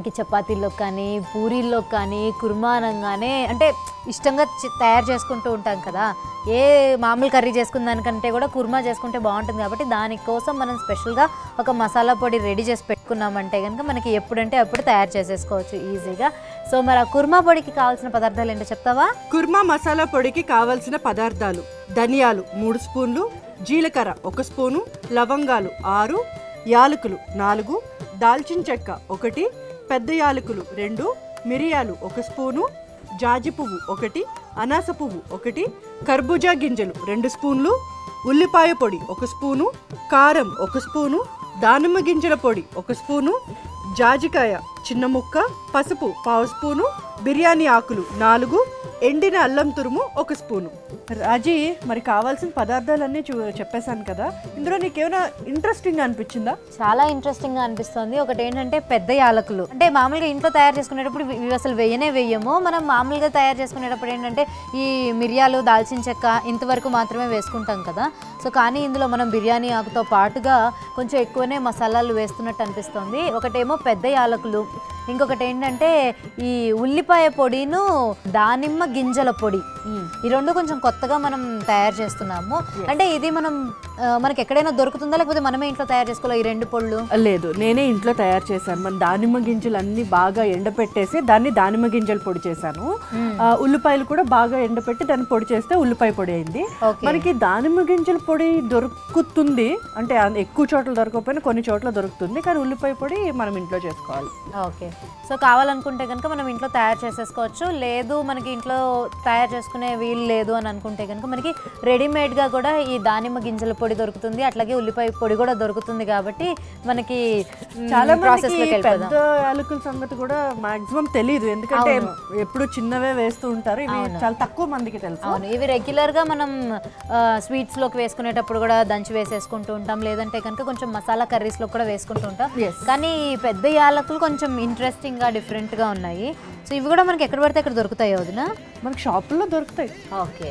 మనకి చపాతీల్లో కానీ పూరీల్లో కానీ కుర్మా అనగానే అంటే ఇష్టంగా చి- తయారు చేసుకుంటూ ఉంటాం కదా ఏ మామూలు కర్రీ చేసుకున్న దానికంటే కూడా కుర్మా చేసుకుంటే బాగుంటుంది కాబట్టి దానికోసం మనం స్పెషల్గా ఒక మసాలా పొడి రెడీ చేసి పెట్టుకున్నామంటే కనుక మనకి ఎప్పుడంటే అప్పుడు తయారు చేసేసుకోవచ్చు ఈజీగా సో మరి ఆ కుర్మా పొడికి కావాల్సిన పదార్థాలు ఏంటో చెప్తావా కుర్మా మసాలా పొడికి కావలసిన పదార్థాలు ధనియాలు మూడు స్పూన్లు జీలకర్ర ఒక స్పూను లవంగాలు ఆరు యాలకులు నాలుగు దాల్చిన చెక్క ఒకటి పెద్ద యాలకులు రెండు మిరియాలు ఒక స్పూను జాజి పువ్వు ఒకటి అనాస పువ్వు ఒకటి కర్బూజా గింజలు రెండు స్పూన్లు ఉల్లిపాయ పొడి ఒక స్పూను కారం ఒక స్పూను దానిమ్మ గింజల పొడి ఒక స్పూను జాజికాయ చిన్న ముక్క పసుపు పావు స్పూను బిర్యానీ ఆకులు నాలుగు ఎండిన అల్లం తురుము ఒక స్పూను రాజీ మరి కావాల్సిన పదార్థాలన్నీ చూ చెప్పేశాను కదా ఇందులో నీకేమైనా ఇంట్రెస్టింగ్ అనిపించిందా చాలా ఇంట్రెస్టింగ్ గా అనిపిస్తుంది ఒకటి ఏంటంటే పెద్ద యాలకులు అంటే మామూలుగా ఇంట్లో తయారు చేసుకునేటప్పుడు ఇవి ఇవి అసలు వేయనే వేయము మనం మామూలుగా తయారు చేసుకునేటప్పుడు ఏంటంటే ఈ మిరియాలు దాల్చిన చెక్క ఇంతవరకు మాత్రమే వేసుకుంటాం కదా సో కానీ ఇందులో మనం బిర్యానీ ఆకుతో పాటుగా కొంచెం ఎక్కువనే మసాలాలు వేస్తున్నట్టు అనిపిస్తుంది ఒకటేమో పెద్ద యాలకులు ఇంకొకటి ఏంటంటే ఈ ఉల్లిపాయ పొడిను దానిమ్మ గింజల పొడి ఈ రెండు కొంచెం కొత్తగా మనం తయారు చేస్తున్నాము అంటే ఇది మనం ఆ, మనకి ఎక్కడైనా దొరుకుతుందా లేకపోతే మనమే ఇంట్లో తయారు చేసుకోవాలి ఈ రెండు పొళ్ళు లేదు నేనే ఇంట్లో తయారు చేశాను మన దానిమ్మ గింజలు అన్ని బాగా ఎండపెట్టేసి దాన్ని దానిమ్మ గింజలు పొడి చేశాను ఆ, ఉల్లిపాయలు కూడా బాగా ఎండపెట్టి దాన్ని పొడి చేస్తే ఉల్లిపాయ పొడి అయింది Okay. మనకి దానిమ్మ గింజల పొడి దొరుకుతుంది అంటే అన్- ఎక్కువ చోట్ల దొరకకపోయినా కొన్ని చోట్ల దొరుకుతుంది కానీ ఉల్లిపాయ పొడి మనం ఇంట్లో చేసుకోవాలి ఓకే సో కావాలనుకుంటే కనుక మనం ఇంట్లో తయారు చేసేసుకోవచ్చు లేదు మనకి ఇంట్లో తయారు చేసుకునే వీలు లేదు అని అనుకుంటే కనుక మనకి రెడీమేడ్గా కూడా ఈ దానిమ్మ గింజల పొడి దొరుకుతుంది అట్లాగే ఉల్లిపాయ పొడి కూడా దొరుకుతుంది కాబట్టి మనకి చాలా ప్రాసెస్ మందికి లోకి వెళ్ళిపోదాం పెద్ద యాలకుల సంగతి కూడా మాక్సిమం తెలియదు ఎందుకంటే ఎప్పుడు చిన్నవే వేస్తూ ఉంటారు ఇవి చాలా తక్కువ మందికి తెలుసు అవును ఇవి రెగ్యులర్గా మనం ఆ, స్వీట్స్లోకి వేసుకునేటప్పుడు కూడా దంచి వేసేసుకుంటూ ఉంటాం లేదంటే కనుక కొంచెం మసాలా కర్రీస్లో కూడా వేసుకుంటూ ఉంటాం Yes. కానీ ఈ పెద్ద యాలకులు కొంచెం ఇంట్రెస్టింగ్గా డిఫరెంట్గా ఉన్నాయి సో ఇవి కూడా మనకి ఎక్కడ పడితే అక్కడ దొరుకుతాయి వదినా మనకి షాపుల్లో దొరుకుతాయి ఓకే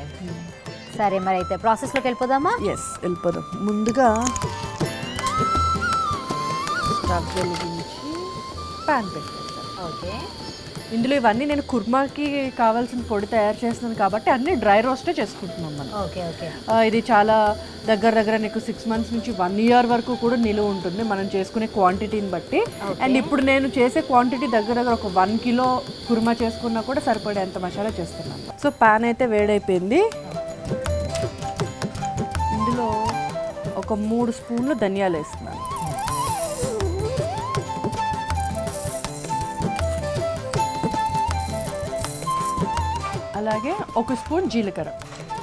సరే మరి అయితే ప్రాసెస్లోకి వెళ్ళిపోదామా ఎస్ వెళ్ళిపోదాం ముందుగా స్టవ్ వెలిగించి ప్యాన్ పెట్టేస్తాను ఓకే ఇందులో ఇవన్నీ నేను కుర్మాకి కావాల్సిన పొడి తయారు చేస్తున్నాను కాబట్టి అన్ని డ్రై రోస్టే చేసుకుంటున్నాం మనం ఓకే ఓకే ఆ, ఇది చాలా దగ్గర దగ్గర నీకు సిక్స్ మంత్స్ నుంచి వన్ ఇయర్ వరకు కూడా నిలువ ఉంటుంది మనం చేసుకునే క్వాంటిటీని బట్టి అండ్ ఇప్పుడు నేను చేసే క్వాంటిటీ దగ్గర దగ్గర ఒక వన్ కిలో కుర్మా చేసుకున్నా కూడా సరిపడేంత మసాలా చేస్తున్నాను సో ప్యాన్ అయితే వేడైపోయింది ఇందులో ఒక మూడు స్పూన్లు ధనియాలు వేస్తున్నాను అలాగే ఒక స్పూన్ జీలకర్ర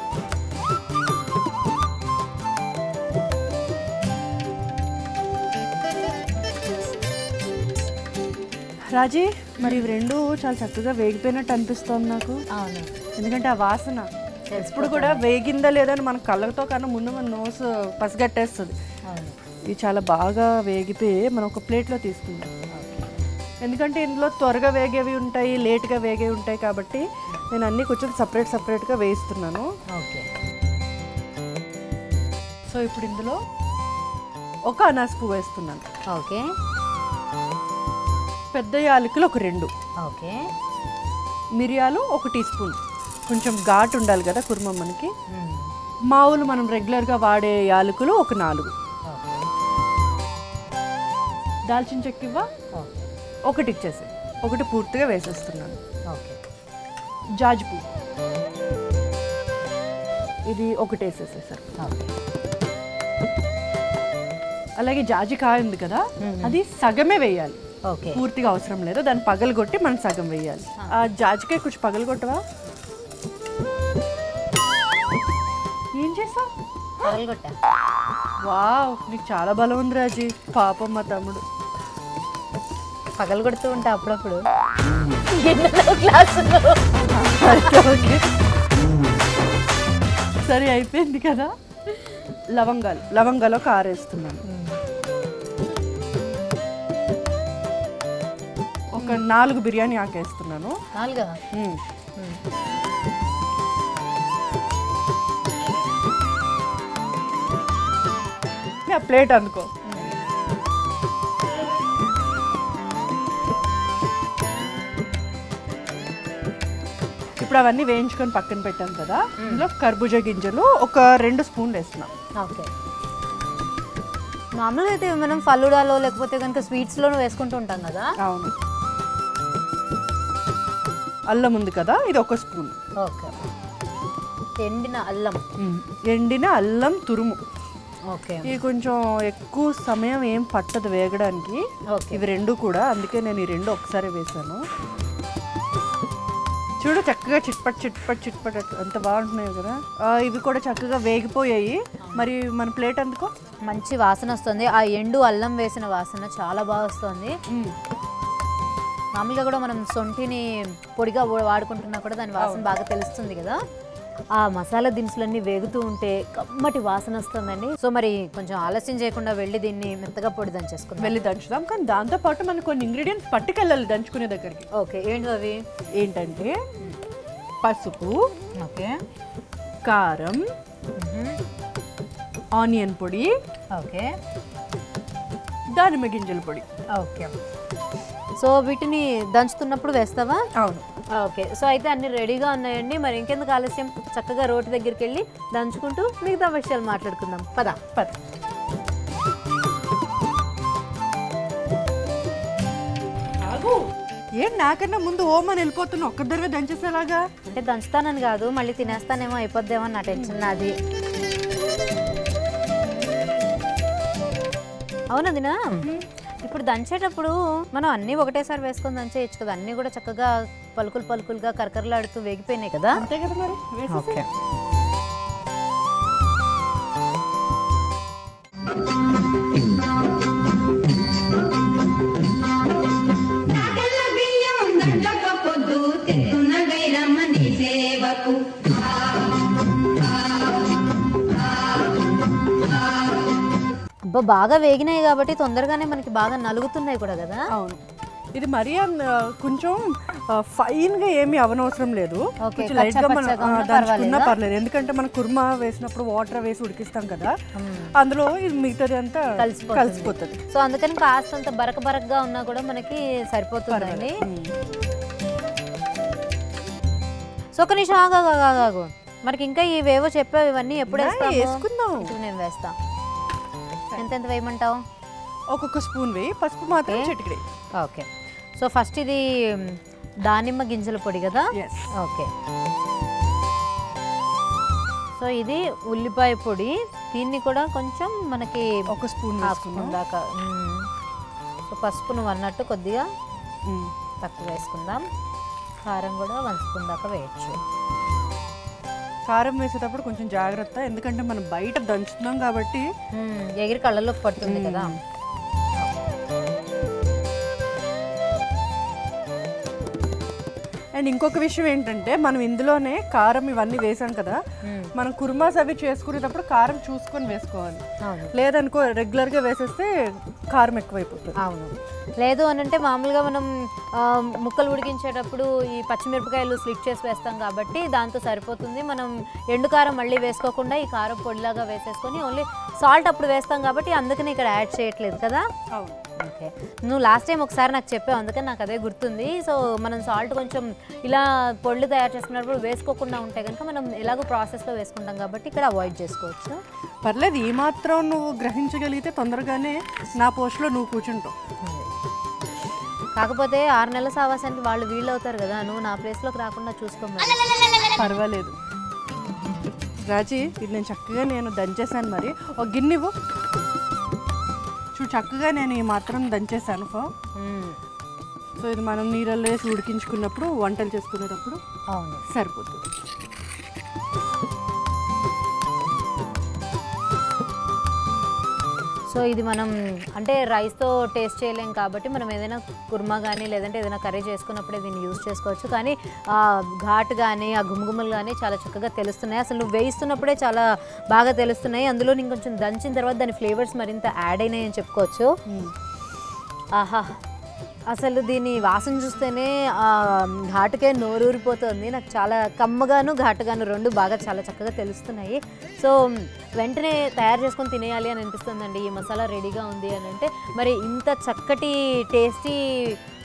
రాజీ మరి ఇవి రెండు చాలా చక్కగా వేగిపోయినట్టు అనిపిస్తోంది నాకు అవును ఎందుకంటే ఆ వాసన ఎప్పుడు కూడా వేగిందా లేదా అని మన కళ్ళతో కన్నా ముందు మన నోసు పసిగట్టేస్తుంది అవును ఇవి చాలా బాగా వేగిపోయి మనం ఒక ప్లేట్లో తీసుకుందాం ఎందుకంటే ఇందులో త్వరగా వేగేవి ఉంటాయి లేట్గా వేగేవి ఉంటాయి కాబట్టి నేను అన్నీ కొంచెం సపరేట్ సపరేట్గా వేయిస్తున్నాను ఓకే సో ఇప్పుడు ఇందులో ఒక అనాస పువ్వు వేస్తున్నాను ఓకే పెద్ద యాలకులు ఒక రెండు ఓకే మిరియాలు ఒక టీ స్పూన్ కొంచెం ఘాటు ఉండాలి కదా కుర్మ మనకి మావులు మనం రెగ్యులర్గా వాడే యాలకులు ఒక నాలుగు దాల్చిన చెక్క ఇవ్వ ఒకటి ఇచ్చేసి ఒకటి పూర్తిగా వేసేస్తున్నాను ఓకే జాజి పువ్వు ఇది ఒకటి వేసేసేసారు ఓకే అలాగే జాజికాయ ఉంది కదా అది సగమే వేయాలి ఓకే పూర్తిగా అవసరం లేదు దాన్ని పగలగొట్టి మనం సగం వేయాలి ఆ జాజికాయ కొంచెం పగలగొట్టవా ఏం చేసావు పగలగొట్టా వావ్ నీకు చాలా బలం ఉంది రాజీ పాపం మా తమ్ముడు పగలగొడుతూ ఉంటా అప్పుడప్పుడు గిన్నెలో గ్లాసులో అయితే ఓకే సరే అయిపోయింది కదా లవంగాలు లవంగాలు ఒక ఆరేస్తున్నాను ఒక నాలుగు బిర్యానీ ఆకేస్తున్నాను నాలుగా మ్మ్. ఆ ప్లేట్ అనుకో ఇప్పుడు అవన్నీ వేయించుకొని పక్కన పెట్టాం కదా ఇందులో కర్బూజా గింజలు ఒక రెండు స్పూన్లు వేస్తున్నాం ఓకే మామూలుగా అయితే మనం ఫలుడాలో లేకపోతే కనుక స్వీట్స్లోనూ వేసుకుంటూ ఉంటాం కదా అవును అల్లం ఉంది కదా ఇది ఒక స్పూన్ ఓకే ఎండిన అల్లం ఎండిన అల్లం తురుము ఓకే ఇది కొంచెం ఎక్కువ సమయం ఏం పట్టదు వేగడానికి ఓకే ఇవి రెండు కూడా అందుకే నేను ఈ రెండు ఒకసారి వేసాను చూడు చక్కగా చిట్పట్ చిట్పట్ చిట్పట్ అట్- ఎంత బాగుంటున్నాయి కదా ఆ, ఇవి కూడా చక్కగా వేగిపోయాయి మరి మన ప్లేట్ అందుకో మంచి వాసన వస్తుంది ఆ ఎండు అల్లం వేసిన వాసన చాలా బాగా వస్తుంది మామూలుగా కూడా మనం సొంటిని పొడిగా వా- వాడుకుంటున్నా కూడా దాని వాసన బాగా తెలుస్తుంది కదా ఆ మసాలా దినుసులన్నీ వేగుతూ ఉంటే కమ్మటి వాసన వస్తుందండి సో మరి కొంచెం ఆలస్యం చేయకుండా వెళ్ళి దీన్ని మెత్తగా పొడి దంచేసుకుందాం వెళ్ళి దంచుదాం కానీ దాంతో పాటు మనం కొన్ని ఇంగ్రీడియంట్స్ పట్టుకెళ్ళాలి దంచుకునే దగ్గరికి ఓకే ఏంటి అవి ఏంటంటే పసుపు ఓకే కారం ఆనియన్ పొడి ఓకే దానిమ్మ గింజల పొడి ఓకే సో వీటిని దంచుతున్నప్పుడు వేస్తావా అవును ఓకే సో అయితే అన్ని రెడీగా ఉన్నాయండి మరి ఇంకెందుకు ఆలస్యం చక్కగా రోటి దగ్గరికి వెళ్ళి దంచుకుంటూ మిగతా విషయాలు మాట్లాడుకుందాం పద పద ఆగు. ఏం నాకన్నా ముందు ఓమని వెళ్ళిపోతున్నా ఒక్కద్దరివే దంచేసేలాగా అంటే దంచుతానని కాదు మళ్ళీ తినేస్తానేమో అయిపోద్దేమో అని నా టెన్షన్ నాది అవునా దినా ఇప్పుడు దంచేటప్పుడు మనం అన్నీ ఒకటేసారి వేసుకొని దంచేయచ్చు కదా అన్నీ కూడా చక్కగా పలుకులు పలుకులుగా కరకరలాడుతూ వేగిపోయినాయి కదా అంతే కదా మరి వేసేసేయ్. ఓకే తెల్ల బియ్యం దండక పొద్దు తెస్తున్న గైరమ్మని సేవకు అబ్బా బాగా వేగినాయి కాబట్టి తొందరగానే మనకి బాగా నలుగుతున్నాయి కూడా కదా అవును ఇది మరీ అన్- కొంచెం ఫైన్ గా ఏమీ అవనవసరం లేదు ఓకే, కొంచెం లైట్ గా మనం కచ్చా ఆ, పచ్చగా ఉన్నా దంచుకున్నా పర్వాలేదా? పర్లేదు ఎందుకంటే మనం కుర్మా వేసినప్పుడు వాటర్ వేసి ఉడికిస్తాం కదా అందులో ఇది మిగతాది అంతా కలిసిపోతుంది. కలిసిపోతుంది సో అందుకని కాస్తంత బరక బరకగా ఉన్నా కూడా మనకి సరిపోతుందండి సో ఒక నిమిషం ఆగు, ఆగు, ఆగు, ఆగు. మనకి ఇంకా ఇవేవో చెప్పావు ఇవన్నీ ఎప్పుడు నా, వేస్తాము వేసుకుందాం. ఇప్పుడు నేను వేస్తా ఎంతెంత వేయమంటావు ఒక్కొక్క స్పూన్ వేయి పసుపు మాత్రం చిటికిడి ఓకే సో ఫస్ట్ ఇది మ్, దానిమ్మ గింజల పొడి కదా ఎస్ ఓకే సో ఇది ఉల్లిపాయ పొడి దీన్ని కూడా కొంచెం మనకి ఒక స్పూన్ హాఫ్ వేసుకున్నాం స్పూన్ దాకా మ్. సో పసుపు నువ్వు అన్నట్టు కొద్దిగా ఉమ్. తక్కువ వేసుకుందాం కారం కూడా వన్ స్పూన్ దాకా వేయచ్చు కారం వేసేటప్పుడు కొంచెం జాగ్రత్త ఎందుకంటే మనం బయట దంచుతున్నాం కాబట్టి మ్, ఎగిరి కళ్ళలోకి పడుతుంది కదా అండ్ ఇంకొక విషయం ఏంటంటే మనం ఇందులోనే కారం ఇవన్నీ వేసాం కదా మ్, మనం కుర్మాస్ అవి చేసుకునేటప్పుడు కారం చూసుకొని వేసుకోవాలి అవును లేదనుకో రెగ్యులర్గా వేసేస్తే కారం ఎక్కువైపోతుంది అవును లేదు అని అంటే మామూలుగా మనం ఆ, ముక్కలు ఉడికించేటప్పుడు ఈ పచ్చిమిరపకాయలు స్లిట్ చేసి వేస్తాం కాబట్టి దాంతో సరిపోతుంది మనం ఎండు కారం మళ్ళీ వేసుకోకుండా ఈ కారం పొడిలాగా వేసేసుకొని ఓన్లీ సాల్ట్ అప్పుడు వేస్తాం కాబట్టి అందుకని ఇక్కడ యాడ్ చేయట్లేదు కదా అవును ఓకే నువ్వు లాస్ట్ టైం ఒకసారి నాకు చెప్పావు అందుకని నాకు అదే గుర్తుంది సో మనం సాల్ట్ కొంచెం ఇలా పొళ్ళు తయారు చేసుకున్నప్పుడు వేసుకోకుండా ఉంటే కనుక మనం ఎలాగో ప్రాసెస్లో వేసుకుంటాం కాబట్టి ఇక్కడ అవాయిడ్ చేసుకోవచ్చు పర్లేదు ఈ మాత్రం నువ్వు గ్రహించగలిగితే తొందరగానే నా పోస్ట్లో నువ్వు కూర్చుంటావు కాకపోతే ఆరు నెలల సావాసానికి వాళ్ళు వీళ్ళు అవుతారు కదా నువ్వు నా ప్లేస్లోకి రాకుండా చూసుకోమని పర్వాలేదు రాజీ ఇది నేను చక్కగా నేను దంచేసాను మరి ఒక గిన్నె ఇవ్వు చూడు చక్కగా నేను ఈ మాత్రం దంచేసాను ఫో మ్మ్. సో ఇది మనం నీళ్ళల్లో వేసి ఉడికించుకున్నప్పుడు వంటలు చేసుకునేటప్పుడు అవును సరిపోతుంది సో ఇది మనం అంటే రైస్తో టేస్ట్ చేయలేం కాబట్టి మనం ఏదైనా కుర్మా కానీ లేదంటే ఏదైనా కర్రీ చేసుకున్నప్పుడే దీన్ని యూజ్ చేసుకోవచ్చు కానీ ఆ ఘాట్ కానీ ఆ గుమగుమలు కానీ చాలా చక్కగా తెలుస్తున్నాయి అసలు నువ్వు వేయిస్తున్నప్పుడే చాలా బాగా తెలుస్తున్నాయి అందులో నేను కొంచెం దంచిన తర్వాత దాని ఫ్లేవర్స్ మరింత యాడ్ అయినాయి అని చెప్పుకోవచ్చు ఆహా అసలు దీని వాసన చూస్తేనే ఆ ఘాటుకే నోరూరిపోతుంది నాకు చాలా కమ్మగాను ఘాటుగాను రెండు బాగా చాలా చక్కగా తెలుస్తున్నాయి సో వెంటనే తయారు చేసుకొని తినేయాలి అని అనిపిస్తుందండి ఈ మసాలా రెడీగా ఉంది అని అంటే మరి ఇంత చక్కటి టేస్టీ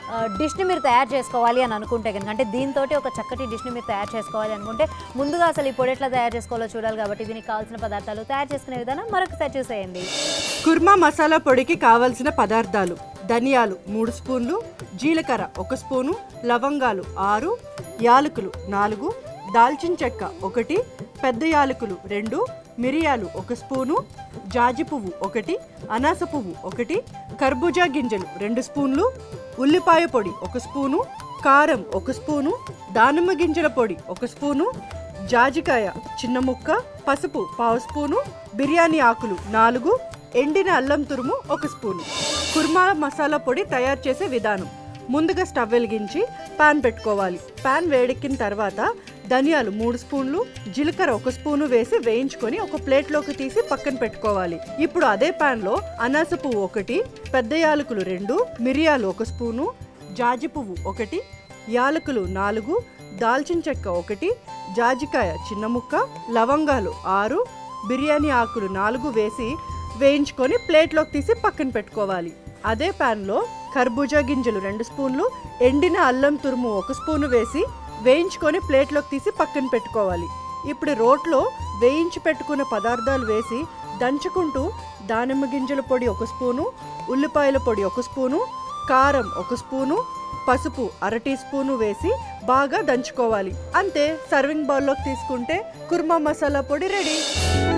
ఆ, డిష్ని మీరు తయారు చేసుకోవాలి అని అనుకుంటే కనుక అంటే దీంతో ఒక చక్కటి డిష్ని మీరు తయారు చేసుకోవాలి అనుకుంటే ముందుగా అసలు ఈ పొడి ఎట్లా తయారు చేసుకోవాలో చూడాలి కాబట్టి దీనికి కావాల్సిన పదార్థాలు తయారు చేసుకునే విధానం మరొకసారి చూసేయండి కుర్మా మసాలా పొడికి కావలసిన పదార్థాలు ధనియాలు మూడు స్పూన్లు జీలకర్ర ఒక స్పూను లవంగాలు ఆరు యాలకులు నాలుగు దాల్చిన చెక్క ఒకటి పెద్ద యాలకులు రెండు మిరియాలు ఒక స్పూను జాజి పువ్వు ఒకటి అనాస పువ్వు ఒకటి కర్బూజా గింజలు రెండు స్పూన్లు ఉల్లిపాయ పొడి ఒక స్పూను కారం ఒక స్పూను దానిమ్మ గింజల పొడి ఒక స్పూను జాజికాయ చిన్న ముక్క పసుపు పావు స్పూను బిర్యానీ ఆకులు నాలుగు ఎండిన అల్లం తురుము ఒక స్పూను కుర్మా మసాలా పొడి తయారు చేసే విధానం ముందుగా స్టవ్ వెలిగించి పాన్ పెట్టుకోవాలి పాన్ వేడెక్కిన తర్వాత ధనియాలు మూడు స్పూన్లు జీలకర్ర ఒక స్పూను వేసి వేయించుకొని ఒక ప్లేట్లోకి తీసి పక్కన పెట్టుకోవాలి ఇప్పుడు అదే పాన్లో అనాస పువ్వు ఒకటి పెద్ద యాలకులు రెండు మిరియాలు ఒక స్పూను జాజి పువ్వు ఒకటి యాలకులు నాలుగు దాల్చిన చెక్క ఒకటి జాజికాయ చిన్న ముక్క లవంగాలు ఆరు బిర్యానీ ఆకులు నాలుగు వేసి వేయించుకొని ప్లేట్లోకి తీసి పక్కన పెట్టుకోవాలి అదే ప్యాన్లో కర్బూజా గింజలు రెండు స్పూన్లు ఎండిన అల్లం తురుము ఒక స్పూను వేసి వేయించుకొని ప్లేట్లోకి తీసి పక్కన పెట్టుకోవాలి ఇప్పుడు రోట్లో వేయించి పెట్టుకున్న పదార్థాలు వేసి దంచుకుంటూ దానిమ్మ గింజల పొడి ఒక స్పూను ఉల్లిపాయల పొడి ఒక స్పూను కారం ఒక స్పూను పసుపు అర టీ స్పూను వేసి బాగా దంచుకోవాలి అంతే సర్వింగ్ బౌల్లోకి తీసుకుంటే కుర్మా మసాలా పొడి రెడీ